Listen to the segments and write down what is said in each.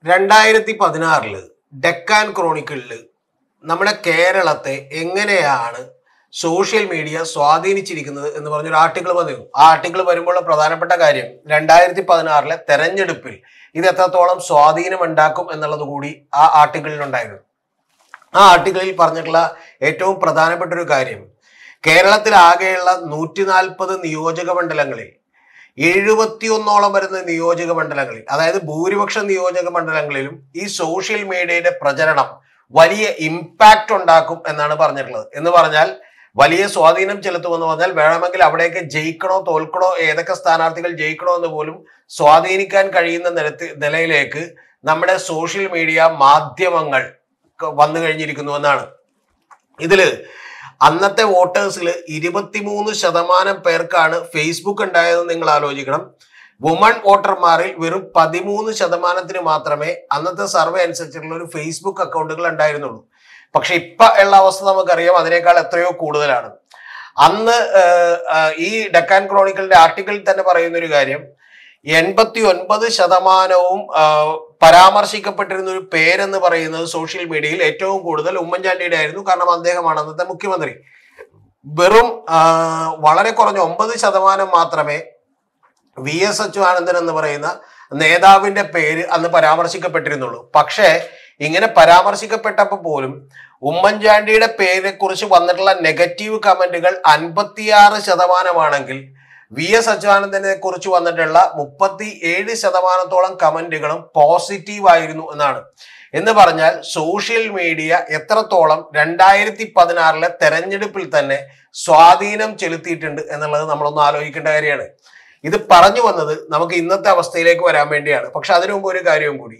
രണ്ടായിരത്തി പതിനാറില് ഡെക്കാൻ ക്രോണിക്കിളിൽ നമ്മുടെ കേരളത്തെ എങ്ങനെയാണ് സോഷ്യൽ മീഡിയ സ്വാധീനിച്ചിരിക്കുന്നത് എന്ന് പറഞ്ഞൊരു ആർട്ടിക്കിൾ വന്നിരുന്നു ആ ആർട്ടിക്കിൾ വരുമ്പോൾ പ്രധാനപ്പെട്ട കാര്യം രണ്ടായിരത്തി പതിനാറിലെ തെരഞ്ഞെടുപ്പിൽ ഇത് എത്രത്തോളം സ്വാധീനം ഉണ്ടാക്കും എന്നുള്ളത് കൂടി ആ ആർട്ടിക്കിളിൽ ഉണ്ടായിരുന്നു ആ ആർട്ടിക്കിളിൽ പറഞ്ഞിട്ടുള്ള ഏറ്റവും പ്രധാനപ്പെട്ട ഒരു കാര്യം കേരളത്തിലാകെയുള്ള നൂറ്റി നാൽപ്പത് നിയോജക മണ്ഡലങ്ങളിൽ എഴുപത്തിയൊന്നോളം വരുന്ന നിയോജക മണ്ഡലങ്ങളിൽ അതായത് ഭൂരിപക്ഷ നിയോജക മണ്ഡലങ്ങളിലും ഈ സോഷ്യൽ മീഡിയയുടെ പ്രചരണം വലിയ ഇമ്പാക്റ്റ് ഉണ്ടാക്കും എന്നാണ് പറഞ്ഞിട്ടുള്ളത് എന്ന് പറഞ്ഞാൽ വലിയ സ്വാധീനം ചെലുത്തുമെന്ന് പറഞ്ഞാൽ വേണമെങ്കിൽ അവിടെയൊക്കെ ജയിക്കണോ തോൽക്കണോ ഏതൊക്കെ സ്ഥാനാർത്ഥികൾ ജയിക്കണോ എന്ന് പോലും സ്വാധീനിക്കാൻ കഴിയുന്ന നിലത്തി നിലയിലേക്ക് നമ്മുടെ സോഷ്യൽ മീഡിയ മാധ്യമങ്ങൾ ക- വന്നു കഴിഞ്ഞിരിക്കുന്നു എന്നാണ് ഇതില് അന്നത്തെ വോട്ടേഴ്സിൽ ഇരുപത്തിമൂന്ന് ശതമാനം പേർക്കാണ് ഫേസ്ബുക്ക് ഉണ്ടായതെന്ന് നിങ്ങൾ ആലോചിക്കണം വുമൺ വോട്ടർമാരിൽ വെറും പതിമൂന്ന് ശതമാനത്തിന് മാത്രമേ അന്നത്തെ സർവേ അനുസരിച്ചുള്ള ഒരു ഫേസ്ബുക്ക് അക്കൗണ്ടുകൾ ഉണ്ടായിരുന്നുള്ളൂ പക്ഷെ ഇപ്പൊ ഉള്ള അവസ്ഥ നമുക്കറിയാം അതിനേക്കാൾ എത്രയോ കൂടുതലാണ് അന്ന് ഏഹ്, ആഹ്, ഈ ഡെക്കാൻ ക്രോണിക്കലിന്റെ ആർട്ടിക്കിളിൽ തന്നെ പറയുന്ന ഒരു കാര്യം എൺപത്തി ഒൻപത് ശതമാനവും ആഹ്, പരാമർശിക്കപ്പെട്ടിരുന്ന ഒരു പേരെന്ന് പറയുന്നത് സോഷ്യൽ മീഡിയയിൽ ഏറ്റവും കൂടുതൽ ഉമ്മൻചാണ്ടിയുടെ ആയിരുന്നു കാരണം അദ്ദേഹമാണ് അന്നത്തെ മുഖ്യമന്ത്രി വെറും ആഹ്, വളരെ കുറഞ്ഞ ഒമ്പത് ശതമാനം മാത്രമേ വി എസ് അച്യുതാനന്ദൻ എന്ന് പറയുന്ന നേതാവിന്റെ പേര് അന്ന് പരാമർശിക്കപ്പെട്ടിരുന്നുള്ളൂ പക്ഷേ ഇങ്ങനെ പരാമർശിക്കപ്പെട്ടപ്പോൾ പോലും ഉമ്മൻചാണ്ടിയുടെ പേരിനെ കുറിച്ച് വന്നിട്ടുള്ള നെഗറ്റീവ് കമന്റുകൾ അൻപത്തിയാറ് ശതമാനമാണെങ്കിൽ വി എസ് അച്യുതാനന്ദനെ കുറിച്ച് വന്നിട്ടുള്ള മുപ്പത്തി ഏഴ് ശതമാനത്തോളം കമന്റുകളും പോസിറ്റീവ് ആയിരുന്നു എന്നാണ് എന്ന് പറഞ്ഞാൽ സോഷ്യൽ മീഡിയ എത്രത്തോളം രണ്ടായിരത്തി പതിനാറിലെ തെരഞ്ഞെടുപ്പിൽ തന്നെ സ്വാധീനം ചെലുത്തിയിട്ടുണ്ട് എന്നുള്ളത് നമ്മളൊന്ന് ആലോചിക്കേണ്ട കാര്യമാണ് ഇത് പറഞ്ഞു വന്നത് നമുക്ക് ഇന്നത്തെ അവസ്ഥയിലേക്ക് വരാൻ വേണ്ടിയാണ് പക്ഷെ അതിനു മുമ്പ് ഒരു കാര്യവും കൂടി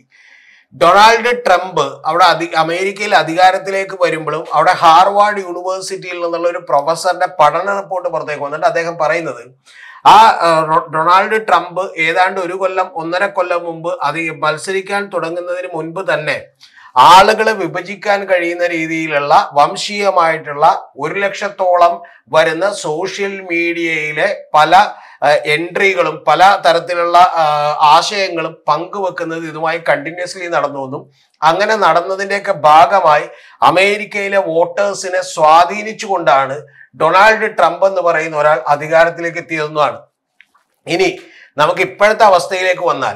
ഡൊണാൾഡ് ട്രംപ് അവിടെ അധി അമേരിക്കയിൽ അധികാരത്തിലേക്ക് വരുമ്പോഴും അവിടെ ഹാർവാർഡ് യൂണിവേഴ്സിറ്റിയിൽ നിന്നുള്ള ഒരു പ്രൊഫസറുടെ പഠന റിപ്പോർട്ട് പുറത്തേക്ക് വന്നിട്ട് അദ്ദേഹം പറയുന്നത് ആ ആ, റൊ- ഡൊണാൾഡ് ട്രംപ് ഏതാണ്ട് ഒരു കൊല്ലം ഒന്നര കൊല്ലം മുമ്പ് അത് മത്സരിക്കാൻ തുടങ്ങുന്നതിന് മുൻപ് തന്നെ ആളുകളെ വിഭജിക്കാൻ കഴിയുന്ന രീതിയിലുള്ള വംശീയമായിട്ടുള്ള ഒരു ലക്ഷത്തോളം വരുന്ന സോഷ്യൽ മീഡിയയിലെ പല എൻട്രികളും പല തരത്തിലുള്ള ആ, ആശയങ്ങളും പങ്കുവെക്കുന്നത് ഇതുമായി കണ്ടിന്യൂസ്ലി നടന്നുവെന്നും അങ്ങനെ നടന്നതിന്റെയൊക്കെ ഭാഗമായി അമേരിക്കയിലെ വോട്ടേഴ്സിനെ സ്വാധീനിച്ചുകൊണ്ടാണ് ഡൊണാൾഡ് ട്രംപ് എന്ന് പറയുന്ന ഒരാൾ അധികാരത്തിലേക്ക് എത്തിയതെന്നുമാണ് ഇനി നമുക്ക് ഇപ്പോഴത്തെ അവസ്ഥയിലേക്ക് വന്നാൽ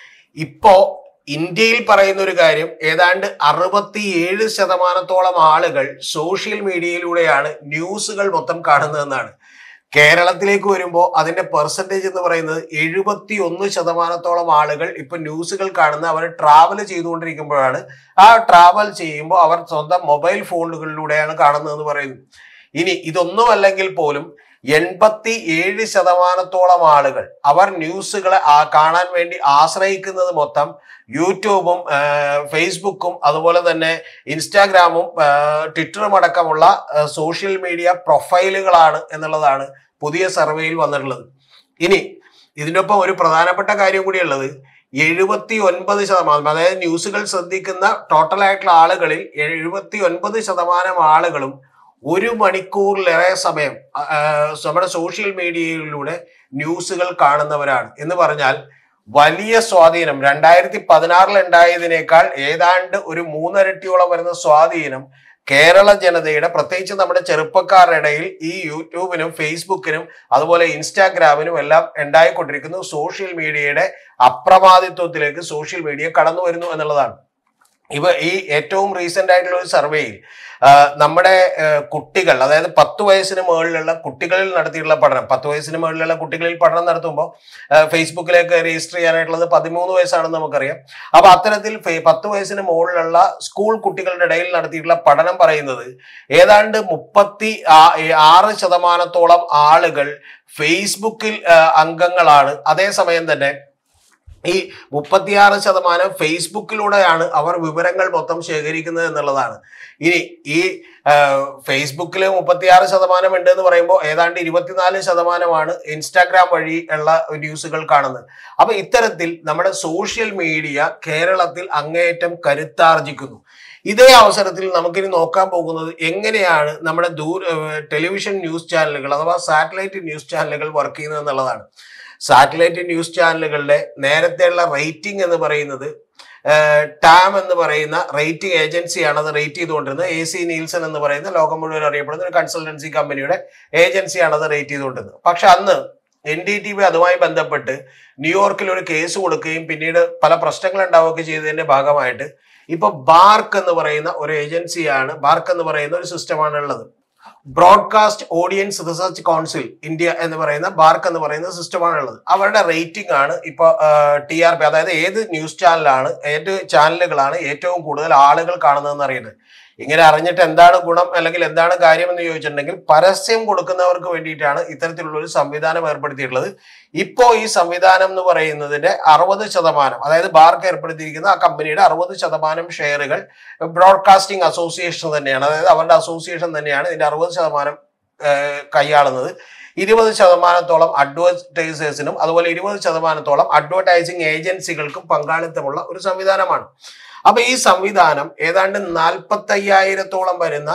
ഇപ്പോ ഇന്ത്യയിൽ പറയുന്ന ഒരു കാര്യം ഏതാണ്ട് അറുപത്തിയേഴ് ശതമാനത്തോളം ആളുകൾ സോഷ്യൽ മീഡിയയിലൂടെയാണ് ന്യൂസുകൾ മൊത്തം കാണുന്നതെന്നാണ് കേരളത്തിലേക്ക് വരുമ്പോൾ അതിന്റെ പെർസെൻറ്റേജ് എന്ന് പറയുന്നത് എഴുപത്തി ഒന്ന് ശതമാനത്തോളം ആളുകൾ ഇപ്പൊ ന്യൂസുകൾ കാണുന്ന അവർ ട്രാവൽ ചെയ്തുകൊണ്ടിരിക്കുമ്പോഴാണ് ആ ട്രാവൽ ചെയ്യുമ്പോൾ അവർ സ്വന്തം മൊബൈൽ ഫോണുകളിലൂടെയാണ് കാണുന്നതെന്ന് പറയുന്നു ഇനി ഇതൊന്നും അല്ലെങ്കിൽ പോലും എൺപത്തി ഏഴ് ശതമാനത്തോളം ആളുകൾ അവർ ന്യൂസുകളെ ആ കാണാൻ വേണ്ടി ആശ്രയിക്കുന്നത് മൊത്തം യൂട്യൂബും ആ, ഫേസ്ബുക്കും അതുപോലെ തന്നെ ഇൻസ്റ്റാഗ്രാമും ആ, ട്വിറ്ററും അടക്കമുള്ള ആ, സോഷ്യൽ മീഡിയ പ്രൊഫൈലുകളാണ് എന്നുള്ളതാണ് പുതിയ സർവേയിൽ വന്നിട്ടുള്ളത് ഇനി ഇതിനൊപ്പം ഒരു പ്രധാനപ്പെട്ട കാര്യം കൂടിയുള്ളത് എഴുപത്തി ഒൻപത് ശതമാനം അതായത് ന്യൂസുകൾ ശ്രദ്ധിക്കുന്ന ടോട്ടൽ ആയിട്ടുള്ള ആളുകളിൽ എഴുപത്തി ഒൻപത് ശതമാനം ആളുകളും ഒരു മണിക്കൂറിലേറെ സമയം ആ, ആ, നമ്മുടെ സോഷ്യൽ മീഡിയയിലൂടെ ന്യൂസുകൾ കാണുന്നവരാണ് എന്ന് പറഞ്ഞാൽ വലിയ സ്വാധീനം രണ്ടായിരത്തി പതിനാറിൽ ഉണ്ടായതിനേക്കാൾ ഏതാണ്ട് ഒരു മൂന്നരട്ടിയോളം വരുന്ന സ്വാധീനം കേരള ജനതയുടെ പ്രത്യേകിച്ച് നമ്മുടെ ചെറുപ്പക്കാരുടെ ഇടയിൽ ഈ യൂട്യൂബിനും ഫേസ്ബുക്കിനും അതുപോലെ ഇൻസ്റ്റാഗ്രാമിനും എല്ലാം ഉണ്ടായിക്കൊണ്ടിരിക്കുന്നു സോഷ്യൽ മീഡിയയുടെ അപ്രമാദിത്വത്തിലേക്ക് സോഷ്യൽ മീഡിയ കടന്നു വരുന്നു എന്നുള്ളതാണ് ഇവ ഈ ഏറ്റവും റീസെന്റ് ആയിട്ടുള്ള ഒരു സർവേയിൽ ആ, നമ്മുടെ ആ, കുട്ടികൾ അതായത് പത്ത് വയസ്സിന് മുകളിലുള്ള കുട്ടികളിൽ നടത്തിയിട്ടുള്ള പഠനം പത്ത് വയസ്സിന് മുകളിലുള്ള കുട്ടികളിൽ പഠനം നടത്തുമ്പോൾ ആ, ഫേസ്ബുക്കിലേക്ക് രജിസ്റ്റർ ചെയ്യാനായിട്ടുള്ളത് പതിമൂന്ന് വയസ്സാണെന്ന് നമുക്കറിയാം അപ്പൊ അത്തരത്തിൽ ഫെ- പത്ത് വയസ്സിന് മുകളിലുള്ള സ്കൂൾ കുട്ടികളുടെ ഇടയിൽ നടത്തിയിട്ടുള്ള പഠനം പറയുന്നത് ഏതാണ്ട് മുപ്പത്തി ആ- ആറ് ശതമാനത്തോളം ആളുകൾ ഫേസ്ബുക്കിൽ ആ, അംഗങ്ങളാണ് അതേസമയം തന്നെ ഈ മുപ്പത്തിയാറ് ശതമാനം ഫേസ്ബുക്കിലൂടെയാണ് അവർ വിവരങ്ങൾ മൊത്തം ശേഖരിക്കുന്നത് എന്നുള്ളതാണ് ഇനി ഈ ഫേസ്ബുക്കിൽ മുപ്പത്തിയാറ് ശതമാനം ഉണ്ട് എന്ന് പറയുമ്പോൾ ഏതാണ്ട് ഇരുപത്തിനാല് ശതമാനമാണ് ഇൻസ്റ്റാഗ്രാം വഴി ഉള്ള ന്യൂസുകൾ കാണുന്നത് അപ്പൊ ഇത്തരത്തിൽ നമ്മുടെ സോഷ്യൽ മീഡിയ കേരളത്തിൽ അങ്ങേയറ്റം കരുത്താർജിക്കുന്നു ഇതേ അവസരത്തിൽ നമുക്കിനി നോക്കാൻ പോകുന്നത് എങ്ങനെയാണ് നമ്മുടെ ദൂര ഏഹ് ടെലിവിഷൻ ന്യൂസ് ചാനലുകൾ അഥവാ സാറ്റലൈറ്റ് ന്യൂസ് ചാനലുകൾ വർക്ക് ചെയ്യുന്നത് എന്നുള്ളതാണ് സാറ്റലൈറ്റ് ന്യൂസ് ചാനലുകളുടെ നേരത്തെയുള്ള റേറ്റിംഗ് എന്ന് പറയുന്നത് ടാം എന്ന് പറയുന്ന റേറ്റിംഗ് ഏജൻസിയാണ് അത് റേറ്റ് ചെയ്തുകൊണ്ടിരുന്നത് എ സി നീൽസൺ എന്ന് പറയുന്ന ലോകം മുഴുവൻ അറിയപ്പെടുന്ന ഒരു കൺസൾട്ടൻസി കമ്പനിയുടെ ഏജൻസിയാണ് അത് റേറ്റ് ചെയ്തുകൊണ്ടിരുന്നത് പക്ഷെ അന്ന് എൻ ഡി ടി വി അതുമായി ബന്ധപ്പെട്ട് ന്യൂയോർക്കിൽ ഒരു കേസ് കൊടുക്കുകയും പിന്നീട് പല പ്രശ്നങ്ങൾ ഉണ്ടാവുകയൊക്കെ ചെയ്തതിന്റെ ഭാഗമായിട്ട് ഇപ്പൊ ബാർക്ക് എന്ന് പറയുന്ന ഒരു ഏജൻസിയാണ് ബാർക്ക് എന്ന് പറയുന്ന ഒരു സിസ്റ്റമാണ് ഉള്ളത് broadcast audience research council India എന്ന് പറയുന്ന ബാർക്ക് എന്ന് പറയുന്ന സിസ്റ്റമാണ് ഉള്ളത് അവരുടെ റേറ്റിംഗ് ആണ് ഇപ്പൊ ടി ആർ പി അതായത് ഏത് ന്യൂസ് ചാനലാണ് ഏത് ചാനലുകളാണ് ഏറ്റവും കൂടുതൽ ആളുകൾ കാണുന്നതെന്ന് അറിയുന്നത് ഇങ്ങനെ അറിഞ്ഞിട്ട് എന്താണ് ഗുണം അല്ലെങ്കിൽ എന്താണ് കാര്യം എന്ന് ചോദിച്ചിട്ടുണ്ടെങ്കിൽ പരസ്യം കൊടുക്കുന്നവർക്ക് വേണ്ടിയിട്ടാണ് ഇത്തരത്തിലുള്ള ഒരു സംവിധാനം ഏർപ്പെടുത്തിയിട്ടുള്ളത് ഇപ്പോ ഈ സംവിധാനം എന്ന് പറയുന്നതിന്റെ അറുപത് ശതമാനം അതായത് ബാർക്ക് ഏർപ്പെടുത്തിയിരിക്കുന്ന ആ കമ്പനിയുടെ അറുപത് ശതമാനം ഷെയറുകൾ ബ്രോഡ്കാസ്റ്റിംഗ് അസോസിയേഷൻ തന്നെയാണ് അതായത് അവരുടെ അസോസിയേഷൻ തന്നെയാണ് ഇതിന്റെ അറുപത് ശതമാനം ഏഹ്, കൈയാളുന്നത് ഇരുപത് ശതമാനത്തോളം അഡ്വർടൈസേഴ്സിനും അതുപോലെ ഇരുപത് ശതമാനത്തോളം അഡ്വർടൈസിങ് ഏജൻസികൾക്കും പങ്കാളിത്തമുള്ള ഒരു സംവിധാനമാണ് അപ്പൊ ഈ സംവിധാനം ഏതാണ്ട് നാൽപ്പത്തി അയ്യായിരത്തോളം വരുന്ന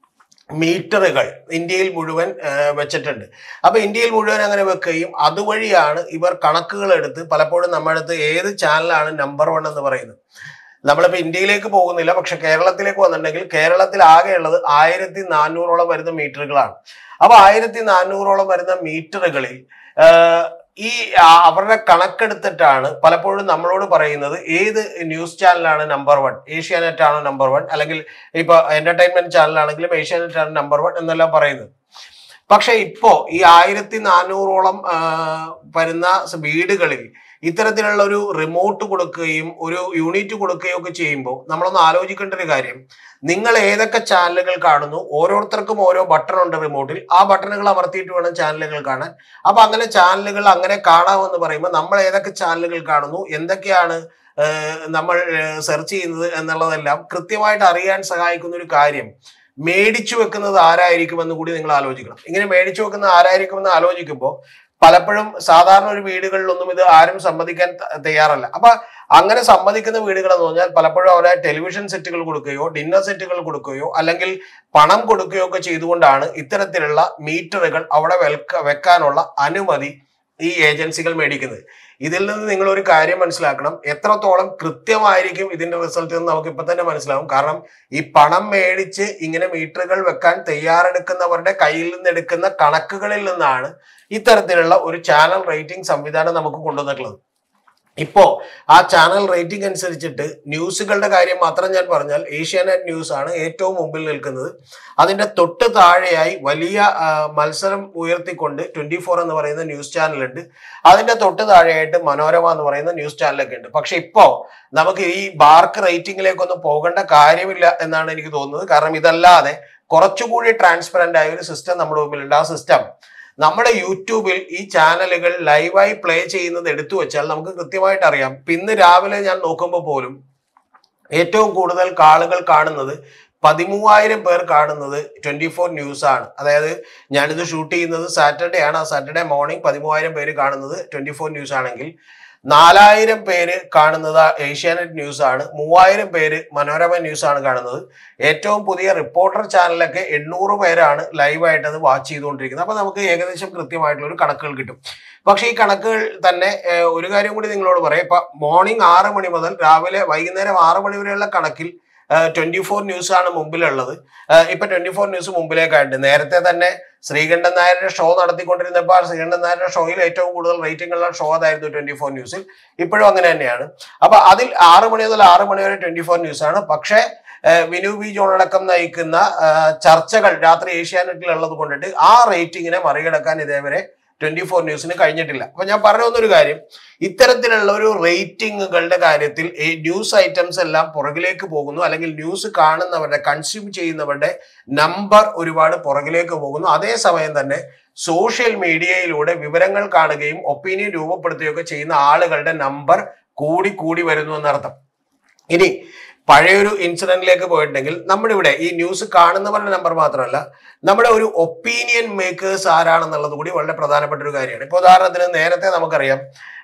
മീറ്ററുകൾ ഇന്ത്യയിൽ മുഴുവൻ ആ, വെച്ചിട്ടുണ്ട് അപ്പൊ ഇന്ത്യയിൽ മുഴുവൻ അങ്ങനെ വെക്കുകയും അതുവഴിയാണ് ഇവർ കണക്കുകൾ എടുത്ത് പലപ്പോഴും നമ്മുടെ അടുത്ത് ഏത് ചാനലാണ് നമ്പർ വൺ എന്ന് പറയുന്നത് നമ്മളിപ്പോ ഇന്ത്യയിലേക്ക് പോകുന്നില്ല പക്ഷെ കേരളത്തിലേക്ക് വന്നിട്ടുണ്ടെങ്കിൽ കേരളത്തിൽ ആകെയുള്ളത് ആയിരത്തി നാനൂറോളം വരുന്ന മീറ്ററുകളാണ് അപ്പൊ ആയിരത്തി നാനൂറോളം വരുന്ന മീറ്ററുകളിൽ ആ, ഈ ആ, അവരുടെ കണക്കെടുത്തിട്ടാണ് പലപ്പോഴും നമ്മളോട് പറയുന്നത് ഏത് ന്യൂസ് ചാനലാണ് നമ്പർ വൺ ഏഷ്യാനെറ്റ് ആണ് നമ്പർ വൺ അല്ലെങ്കിൽ ഇപ്പൊ എന്റർടൈൻമെന്റ് ചാനലാണെങ്കിലും ഏഷ്യാനെറ്റ് ആണ് നമ്പർ വൺ എന്നെല്ലാം പറയുന്നത് പക്ഷെ ഇപ്പോ ഈ ആയിരത്തി നാനൂറോളം ആ, വരുന്ന വീടുകളിൽ ഇത്തരത്തിലുള്ള ഒരു റിമോട്ട് കൊടുക്കുകയും ഒരു യൂണിറ്റ് കൊടുക്കുകയും ഒക്കെ ചെയ്യുമ്പോൾ നമ്മളൊന്ന് ആലോചിക്കേണ്ട ഒരു കാര്യം നിങ്ങൾ ഏതൊക്കെ ചാനലുകൾ കാണുന്നു ഓരോരുത്തർക്കും ഓരോ ബട്ടൺ ഉണ്ട് റിമോട്ടിൽ ആ ബട്ടണുകൾ അമർത്തിയിട്ട് വേണം ചാനലുകൾ കാണാൻ അപ്പൊ അങ്ങനെ ചാനലുകൾ അങ്ങനെ കാണാമെന്ന് പറയുമ്പോൾ നമ്മൾ ഏതൊക്കെ ചാനലുകൾ കാണുന്നു എന്തൊക്കെയാണ് ഏഹ്, നമ്മൾ സെർച്ച് ചെയ്യുന്നത് എന്നുള്ളതെല്ലാം കൃത്യമായിട്ട് അറിയാൻ സഹായിക്കുന്ന ഒരു കാര്യം മേടിച്ചു വെക്കുന്നത് ആരായിരിക്കുമെന്ന് കൂടി നിങ്ങൾ ആലോചിക്കണം ഇങ്ങനെ മേടിച്ചു വെക്കുന്നത് ആരായിരിക്കുമെന്ന് ആലോചിക്കുമ്പോൾ പലപ്പോഴും സാധാരണ ഒരു വീടുകളിലൊന്നും ഇത് ആരും സമ്മതിക്കാൻ ത- തയ്യാറല്ല അപ്പൊ അങ്ങനെ സമ്മതിക്കുന്ന വീടുകൾ എന്ന് പറഞ്ഞാൽ പലപ്പോഴും അവരെ ടെലിവിഷൻ സെറ്റുകൾ കൊടുക്കുകയോ ഡിന്നർ സെറ്റുകൾ കൊടുക്കുകയോ അല്ലെങ്കിൽ പണം കൊടുക്കുകയോ ഒക്കെ ചെയ്തുകൊണ്ടാണ് ഇത്തരത്തിലുള്ള മീറ്ററുകൾ അവിടെ വെൽക്ക വെക്കാനുള്ള അനുമതി ഈ ഏജൻസികൾ മേടിക്കുന്നത് ഇതിൽ നിന്ന് നിങ്ങൾ ഒരു കാര്യം മനസ്സിലാക്കണം എത്രത്തോളം കൃത്യമായിരിക്കും ഇതിന്റെ റിസൾട്ട് എന്ന് നമുക്ക് ഇപ്പൊ തന്നെ മനസ്സിലാവും കാരണം ഈ പണം മേടിച്ച് ഇങ്ങനെ മീറ്ററുകൾ വെക്കാൻ തയ്യാറെടുക്കുന്നവരുടെ കയ്യിൽ നിന്ന് എടുക്കുന്ന കണക്കുകളിൽ നിന്നാണ് ഇത്തരത്തിലുള്ള ഒരു ചാനൽ റേറ്റിംഗ് സംവിധാനം നമുക്ക് കൊണ്ടുവന്നിട്ടുള്ളത് ഇപ്പോ ആ ചാനൽ റേറ്റിംഗ് അനുസരിച്ചിട്ട് ന്യൂസുകളുടെ കാര്യം മാത്രം ഞാൻ പറഞ്ഞാൽ ഏഷ്യാനെറ്റ് ന്യൂസ് ആണ് ഏറ്റവും മുമ്പിൽ നിൽക്കുന്നത് അതിന്റെ തൊട്ട് താഴെയായി വലിയ ആ, മത്സരം ഉയർത്തിക്കൊണ്ട് ട്വന്റി ഫോർ എന്ന് പറയുന്ന ന്യൂസ് ചാനലുണ്ട് അതിന്റെ തൊട്ട് താഴെയായിട്ട് മനോരമ എന്ന് പറയുന്ന ന്യൂസ് ചാനലൊക്കെ ഉണ്ട് പക്ഷെ ഇപ്പോ നമുക്ക് ഈ ബാർക്ക് റേറ്റിംഗിലേക്കൊന്നും പോകേണ്ട കാര്യമില്ല എന്നാണ് എനിക്ക് തോന്നുന്നത് കാരണം ഇതല്ലാതെ കുറച്ചുകൂടി ട്രാൻസ്പെറന്റ് ആയ ഒരു സിസ്റ്റം നമ്മുടെ മുമ്പിലുണ്ട് ആ സിസ്റ്റം നമ്മുടെ യൂട്യൂബിൽ ഈ ചാനലുകൾ ലൈവായി പ്ലേ ചെയ്യുന്നത് എടുത്തു വെച്ചാൽ നമുക്ക് കൃത്യമായിട്ട് അറിയാം ഇപ്പൊ ഇന്ന് രാവിലെ ഞാൻ നോക്കുമ്പോൾ പോലും ഏറ്റവും കൂടുതൽ ആളുകൾ കാണുന്നത് പതിമൂവായിരം പേർ കാണുന്നത് ട്വന്റി ഫോർ ന്യൂസ് ആണ് അതായത് ഞാനിത് ഷൂട്ട് ചെയ്യുന്നത് സാറ്റർഡേ ആണ് ആ സാറ്റർഡേ മോർണിംഗ് പതിമൂവായിരം പേര് കാണുന്നത് ട്വന്റി ഫോർ ന്യൂസ് ആണെങ്കിൽ നാലായിരം പേര് കാണുന്നത് ഏഷ്യാനെറ്റ് ന്യൂസ് ആണ് മൂവായിരം പേര് മനോരമ ന്യൂസ് ആണ് കാണുന്നത് ഏറ്റവും പുതിയ റിപ്പോർട്ടർ ചാനലൊക്കെ എണ്ണൂറ് പേരാണ് ലൈവായിട്ട് അത് വാച്ച് ചെയ്തുകൊണ്ടിരിക്കുന്നത് അപ്പൊ നമുക്ക് ഏകദേശം കൃത്യമായിട്ടുള്ള ഒരു കണക്കുകൾ കിട്ടും പക്ഷേ ഈ കണക്കുകൾ തന്നെ ഏഹ്, ഒരു കാര്യം കൂടി നിങ്ങളോട് പറയാം ഇപ്പൊ മോർണിംഗ് ആറ് മണി മുതൽ രാവിലെ വൈകുന്നേരം ആറ് മണി വരെയുള്ള കണക്കിൽ ട്വന്റി ഫോർ ന്യൂസ് ആണ് മുമ്പിലുള്ളത് ഏഹ്, ഇപ്പൊ ട്വന്റി ഫോർ ന്യൂസ് മുമ്പിലേക്കായിട്ട് നേരത്തെ തന്നെ ശ്രീകണ്ഠൻ നായരുടെ ഷോ നടത്തിക്കൊണ്ടിരുന്നപ്പോൾ ആ ശ്രീകണ്ഠൻ നായരുടെ ഷോയിൽ ഏറ്റവും കൂടുതൽ റേറ്റിംഗ് ഉള്ള ഷോ അതായിരുന്നു ട്വന്റി ഫോർ ന്യൂസിൽ ഇപ്പോഴും അങ്ങനെ തന്നെയാണ് അപ്പൊ അതിൽ ആറ് മണി മുതൽ ആറ് മണി വരെ ട്വന്റി ഫോർ ന്യൂസ് ആണ് പക്ഷേ ഏഹ്, വിനു ബി ജോൺ അടക്കം നയിക്കുന്ന ഏഹ്, ചർച്ചകൾ രാത്രി ഏഷ്യാനെറ്റിൽ ഉള്ളത് കൊണ്ടിട്ട് ആ റേറ്റിംഗിനെ മറികടക്കാൻ ഇതേവരെ ട്വന്റി ഫോർ ന്യൂസിന് കഴിഞ്ഞിട്ടില്ല അപ്പൊ ഞാൻ പറഞ്ഞു വന്നൊരു കാര്യം ഇത്തരത്തിലുള്ള ഒരു റേറ്റിംഗുകളുടെ കാര്യത്തിൽ ഈ ന്യൂസ് ഐറ്റംസ് എല്ലാം പുറകിലേക്ക് പോകുന്നു അല്ലെങ്കിൽ ന്യൂസ് കാണുന്നവരുടെ കൺസ്യൂം ചെയ്യുന്നവരുടെ നമ്പർ ഒരുപാട് പുറകിലേക്ക് പോകുന്നു അതേസമയം തന്നെ സോഷ്യൽ മീഡിയയിലൂടെ വിവരങ്ങൾ കാണുകയും ഒപ്പീനിയൻ രൂപപ്പെടുത്തുകയൊക്കെ ചെയ്യുന്ന ആളുകളുടെ നമ്പർ കൂടി കൂടി വരുന്നു എന്നർത്ഥം ഇനി പഴയൊരു ഇൻസിഡന്റിലേക്ക് പോയിട്ടുണ്ടെങ്കിൽ നമ്മുടെ ഇവിടെ ഈ ന്യൂസ് കാണുന്നവരുടെ നമ്പർ മാത്രമല്ല നമ്മുടെ ഒരു ഒപ്പീനിയൻ മേക്കേഴ്സ് ആരാണെന്നുള്ളത് കൂടി വളരെ പ്രധാനപ്പെട്ട ഒരു കാര്യമാണ് ഇപ്പൊ ഉദാഹരണത്തിന് നേരത്തെ നമുക്കറിയാം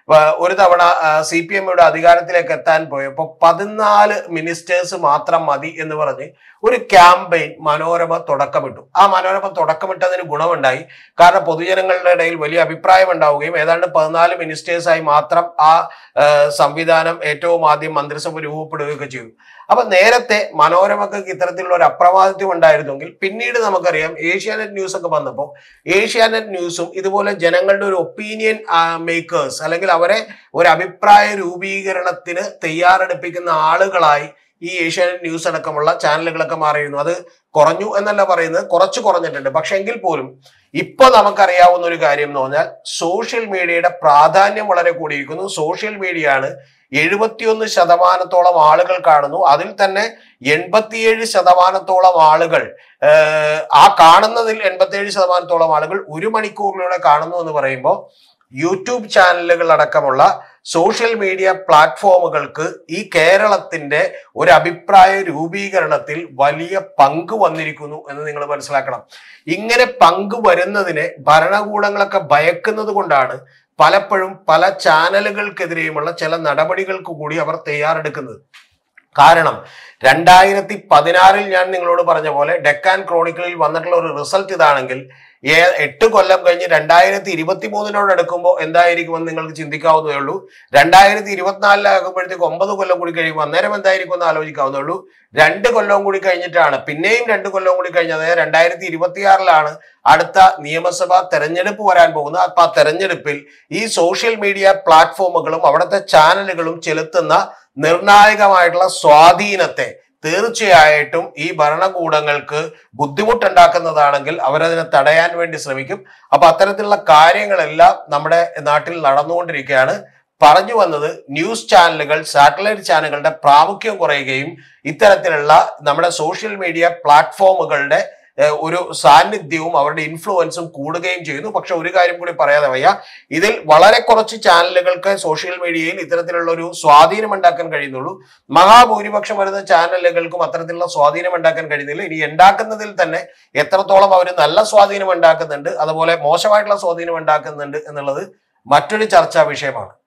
വ- ഒരു തവണ സി പി എമ്മയുടെ അധികാരത്തിലേക്ക് എത്താൻ പോയപ്പോൾ പതിനാല് മിനിസ്റ്റേഴ്സ് മാത്രം മതി എന്ന് പറഞ്ഞ് ഒരു ക്യാമ്പയിൻ മനോരമ തുടക്കമിട്ടു ആ മനോരമ തുടക്കമിട്ടതിന് ഗുണമുണ്ടായി കാരണം പൊതുജനങ്ങളുടെ ഇടയിൽ വലിയ അഭിപ്രായം ഉണ്ടാവുകയും ഏതാണ്ട് പതിനാല് മിനിസ്റ്റേഴ്സായി മാത്രം ആ ആ, സംവിധാനം ഏറ്റവും ആദ്യം മന്ത്രിസഭ രൂപപ്പെടുകയൊക്കെ ചെയ്തു അപ്പൊ നേരത്തെ മനോരമക്ക് ഇത്തരത്തിലുള്ള ഒരു അപ്രമാദിത്വം ഉണ്ടായിരുന്നെങ്കിൽ പിന്നീട് നമുക്കറിയാം ഏഷ്യാനെറ്റ് ന്യൂസ് ഒക്കെ വന്നപ്പോൾ ഏഷ്യാനെറ്റ് ന്യൂസും ഇതുപോലെ ജനങ്ങളുടെ ഒരു ഒപ്പീനിയൻ മേക്കേഴ്സ് അല്ലെങ്കിൽ അവരെ ഒരു അഭിപ്രായ രൂപീകരണത്തിന് തയ്യാറെടുപ്പിക്കുന്ന ആളുകളായി ഈ ഏഷ്യാനെറ്റ് ന്യൂസ് അടക്കമുള്ള ചാനലുകളൊക്കെ മാറിയിരുന്നു അത് കുറഞ്ഞു എന്നല്ല പറയുന്നത് കുറച്ച് കുറഞ്ഞിട്ടുണ്ട് പക്ഷെ എങ്കിൽ പോലും ഇപ്പൊ നമുക്കറിയാവുന്ന ഒരു കാര്യം എന്ന് പറഞ്ഞാൽ സോഷ്യൽ മീഡിയയുടെ പ്രാധാന്യം വളരെ കൂടിയിരിക്കുന്നു സോഷ്യൽ മീഡിയ ആണ് എഴുപത്തിയൊന്ന് ശതമാനത്തോളം ആളുകൾ കാണുന്നു അതിൽ തന്നെ എൺപത്തിയേഴ് ശതമാനത്തോളം ആളുകൾ ഏഹ്, ആ കാണുന്നതിൽ എൺപത്തിയേഴ് ശതമാനത്തോളം ആളുകൾ ഒരു മണിക്കൂറിലൂടെ കാണുന്നു എന്ന് പറയുമ്പോൾ യൂട്യൂബ് ചാനലുകൾ അടക്കമുള്ള സോഷ്യൽ മീഡിയ പ്ലാറ്റ്ഫോമുകൾക്ക് ഈ കേരളത്തിന്റെ ഒരു അഭിപ്രായ രൂപീകരണത്തിൽ വലിയ പങ്ക് വന്നിരിക്കുന്നു എന്ന് നിങ്ങൾ മനസ്സിലാക്കണം ഇങ്ങനെ പങ്ക് വരുന്നതിനെ ഭരണകൂടങ്ങളൊക്കെ ഭയക്കുന്നത് കൊണ്ടാണ് പലപ്പോഴും പല ചാനലുകൾക്കെതിരെയുമുള്ള ചില നടപടികൾക്ക് കൂടി അവർ തയ്യാറെടുക്കുന്നത് കാരണം രണ്ടായിരത്തി പതിനാറിൽ ഞാൻ നിങ്ങളോട് പറഞ്ഞ പോലെ ഡെക്കാൻ ക്രോണിക്കിളിൽ വന്നിട്ടുള്ള ഒരു റിസൾട്ട് ഇതാണെങ്കിൽ ഏ- എട്ട് കൊല്ലം കഴിഞ്ഞ് രണ്ടായിരത്തി ഇരുപത്തി മൂന്നിനോട് അടുക്കുമ്പോൾ എന്തായിരിക്കുമെന്ന് നിങ്ങൾക്ക് ചിന്തിക്കാവുന്നതേ ഉള്ളൂ രണ്ടായിരത്തി ഇരുപത്തിനാലിലാകുമ്പോഴത്തേക്ക് ഒമ്പത് കൊല്ലം കൂടി കഴിയുമ്പോൾ അന്നേരം എന്തായിരിക്കും എന്ന് ആലോചിക്കാവുന്നേ ഉള്ളൂ രണ്ട് കൊല്ലവും കൂടി കഴിഞ്ഞിട്ടാണ് പിന്നെയും രണ്ട് കൊല്ലവും കൂടി കഴിഞ്ഞ് അതായത് രണ്ടായിരത്തി ഇരുപത്തിയാറിലാണ് അടുത്ത നിയമസഭാ തെരഞ്ഞെടുപ്പ് വരാൻ പോകുന്നത് അപ്പൊ ആ തെരഞ്ഞെടുപ്പിൽ ഈ സോഷ്യൽ മീഡിയ പ്ലാറ്റ്ഫോമുകളും അവിടുത്തെ ചാനലുകളും ചെലുത്തുന്ന നിർണായകമായിട്ടുള്ള സ്വാധീനത്തെ തീർച്ചയായിട്ടും ഈ ഭരണകൂടങ്ങൾക്ക് ബുദ്ധിമുട്ടുണ്ടാക്കുന്നതാണെങ്കിൽ അവരതിനെ തടയാൻ വേണ്ടി ശ്രമിക്കും അപ്പൊ അത്തരത്തിലുള്ള കാര്യങ്ങളെല്ലാം നമ്മുടെ നാട്ടിൽ നടന്നുകൊണ്ടിരിക്കുകയാണ് പറഞ്ഞു വന്നത് ന്യൂസ് ചാനലുകൾ സാറ്റലൈറ്റ് ചാനലുകളുടെ പ്രാമുഖ്യം കുറയുകയും ഇത്തരത്തിലുള്ള നമ്മുടെ സോഷ്യൽ മീഡിയ പ്ലാറ്റ്ഫോമുകളുടെ ഏഹ്, ഒരു സാന്നിധ്യവും അവരുടെ ഇൻഫ്ലുവൻസും കൂടുകയും ചെയ്യുന്നു പക്ഷെ ഒരു കാര്യം കൂടി പറയാതെ വയ്യ ഇതിൽ വളരെ കുറച്ച് ചാനലുകൾക്ക് സോഷ്യൽ മീഡിയയിൽ ഇത്തരത്തിലുള്ള ഒരു സ്വാധീനം ഉണ്ടാക്കാൻ കഴിയുന്നുള്ളൂ മഹാഭൂരിപക്ഷം വരുന്ന ചാനലുകൾക്കും അത്തരത്തിലുള്ള സ്വാധീനം ഉണ്ടാക്കാൻ കഴിയുന്നില്ല ഇനി ഉണ്ടാക്കുന്നതിൽ തന്നെ എത്രത്തോളം അവർ നല്ല സ്വാധീനം ഉണ്ടാക്കുന്നുണ്ട് അതുപോലെ മോശമായിട്ടുള്ള സ്വാധീനം ഉണ്ടാക്കുന്നുണ്ട് എന്നുള്ളത് മറ്റൊരു ചർച്ചാ വിഷയമാണ്